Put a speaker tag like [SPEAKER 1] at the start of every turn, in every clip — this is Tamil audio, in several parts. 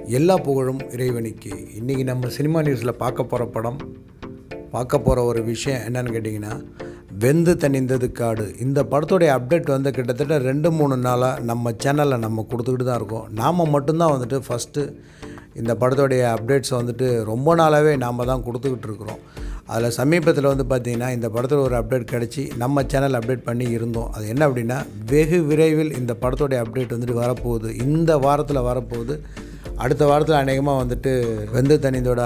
[SPEAKER 1] எல்லா புகழும் இறைவனுக்கு இன்றைக்கி நம்ம சினிமா நியூஸில் பார்க்க போகிற படம் பார்க்க போகிற ஒரு விஷயம் என்னன்னு கேட்டிங்கன்னா வெந்து தணிந்தது காடு இந்த படத்துடைய அப்டேட் வந்து கிட்டத்தட்ட ரெண்டு மூணு நாளாக நம்ம சேனலில் நம்ம கொடுத்துக்கிட்டு தான் இருக்கோம் நாம் மட்டும்தான் வந்துட்டு ஃபஸ்ட்டு இந்த படத்துடைய அப்டேட்ஸை வந்துட்டு ரொம்ப நாளாகவே நாம் தான் கொடுத்துக்கிட்டு இருக்கிறோம் அதில் சமீபத்தில் வந்து பார்த்திங்கன்னா இந்த படத்தில் ஒரு அப்டேட் கிடச்சி நம்ம சேனல் அப்டேட் பண்ணி இருந்தோம் அது என்ன அப்படின்னா வெகு விரைவில் இந்த படத்துடைய அப்டேட் வந்துட்டு வரப்போகுது இந்த வாரத்தில் வரப்போகுது அடுத்த வாரத்தில் அநேகமாக வந்துட்டு வெந்து தனிந்தோட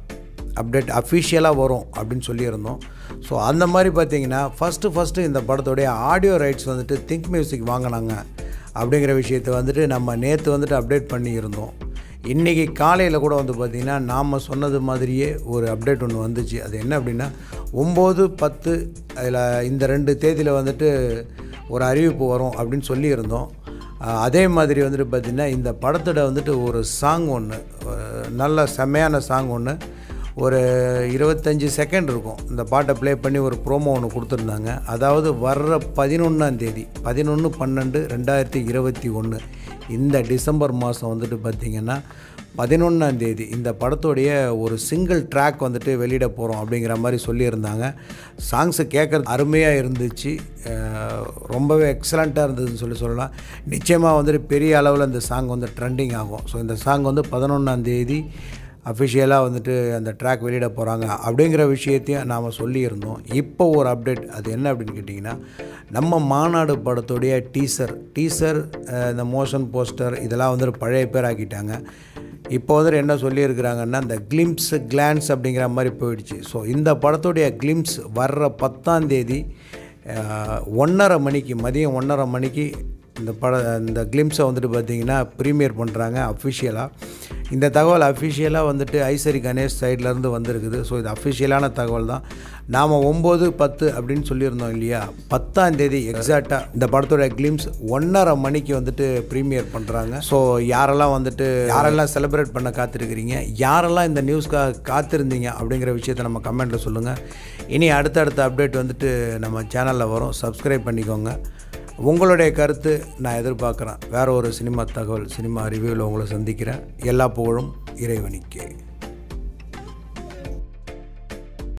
[SPEAKER 1] அப்டேட் அஃபிஷியலாக வரும் அப்படின்னு சொல்லியிருந்தோம் ஸோ அந்த மாதிரி பார்த்தீங்கன்னா ஃபஸ்ட்டு ஃபஸ்ட்டு இந்த படத்துடைய ஆடியோ ரைட்ஸ் வந்துட்டு திங்க் மியூசிக் வாங்கினாங்க அப்படிங்கிற விஷயத்தை வந்துட்டு நம்ம நேற்று வந்துட்டு அப்டேட் பண்ணியிருந்தோம் இன்றைக்கி காலையில் கூட வந்து பார்த்திங்கன்னா நாம் சொன்னது மாதிரியே ஒரு அப்டேட் ஒன்று வந்துச்சு அது என்ன அப்படின்னா ஒம்பது பத்து அதில் இந்த ரெண்டு தேதியில் வந்துட்டு ஒரு அறிவிப்பு வரும் அப்படின்னு சொல்லியிருந்தோம் அஹ் அதே மாதிரி வந்துட்டு பார்த்திங்கன்னா இந்த படத்தோட வந்துட்டு ஒரு சாங் ஒன்று நல்ல செம்மையான சாங் ஒன்று ஒரு இருபத்தஞ்சி செகண்ட் இருக்கும் இந்த பாட்டை ப்ளே பண்ணி ஒரு ப்ரோமோ ஒன்று கொடுத்துருந்தாங்க அதாவது வர்ற பதினொன்றாம் தேதி பதினொன்று பன்னெண்டு ரெண்டாயிரத்தி இருபத்தி ஒன்று இந்த டிசம்பர் மாதம் வந்துட்டு பார்த்திங்கன்னா பதினொன்றாம் தேதி இந்த படத்துடைய ஒரு சிங்கிள் ட்ராக் வந்துட்டு வெளியிட போகிறோம் அப்படிங்கிற மாதிரி சொல்லியிருந்தாங்க சாங்ஸு கேட்குறது அருமையாக இருந்துச்சு அஹ் ரொம்பவே எக்ஸலண்ட்டாக இருந்ததுன்னு சொல்லி சொல்லலாம் நிச்சயமாக வந்துட்டு பெரிய அளவில் இந்த சாங் வந்து ட்ரெண்டிங் ஆகும் ஸோ இந்த சாங் வந்து பதினொன்றாம் தேதி அஃபிஷியலாக வந்துட்டு அந்த ட்ராக் வெளியிட போகிறாங்க அப்படிங்கிற விஷயத்தையும் நாம் சொல்லியிருந்தோம் இப்போ ஒரு அப்டேட் அது என்ன அப்படின்னு கேட்டிங்கன்னா நம்ம மாநாடு படத்துடைய டீசர் டீசர் இந்த மோஷன் போஸ்டர் இதெல்லாம் வந்துட்டு பழைய பேர் ஆக்கிட்டாங்க இப்போ வந்துட்டு என்ன சொல்லியிருக்கிறாங்கன்னா இந்த கிளிம்ஸ் கிளான்ஸ் அப்படிங்கிற மாதிரி போயிடுச்சு ஸோ இந்த படத்துடைய கிளிம்ஸ் வர்ற பத்தாம் தேதி அஹ், ஒன்றரை மணிக்கு மதியம் ஒன்றரை மணிக்கு இந்த பட இந்த கிளிம்ஸை வந்துட்டு பார்த்தீங்கன்னா ப்ரீமியர் பண்ணுறாங்க அஃபிஷியலாக இந்த தகவல் அஃபிஷியலாக வந்துட்டு ஐசரி கணேஷ் சைட்லேருந்து வந்திருக்குது ஸோ இது அஃபிஷியலான தகவல் தான் நாம் ஒம்பது பத்து அப்படின்னு சொல்லியிருந்தோம் இல்லையா பத்தாம் தேதி எக்ஸாக்டாக இந்த படத்தோட கிளிம்ஸ் ஒன்றரை மணிக்கு வந்துட்டு ப்ரீமியர் பண்ணுறாங்க ஸோ யாரெல்லாம் வந்துட்டு யாரெல்லாம் செலிப்ரேட் பண்ண காத்திருக்கிறீங்க யாரெல்லாம் இந்த நியூஸ்க்காக காத்திருந்தீங்க அப்படிங்கிற விஷயத்தை நம்ம கமெண்ட்டில் சொல்லுங்கள் இனி அடுத்தடுத்த அப்டேட் வந்துட்டு நம்ம சேனலில் வரும் சப்ஸ்கிரைப் பண்ணிக்கோங்க உங்களுடைய கருத்து நான் எதிர்பார்க்குறேன் வேற ஒரு சினிமா தகவல் சினிமா ரிவ்யூவில் உங்களை சந்திக்கிறேன் எல்லா புகழும் இறைவனிக்கே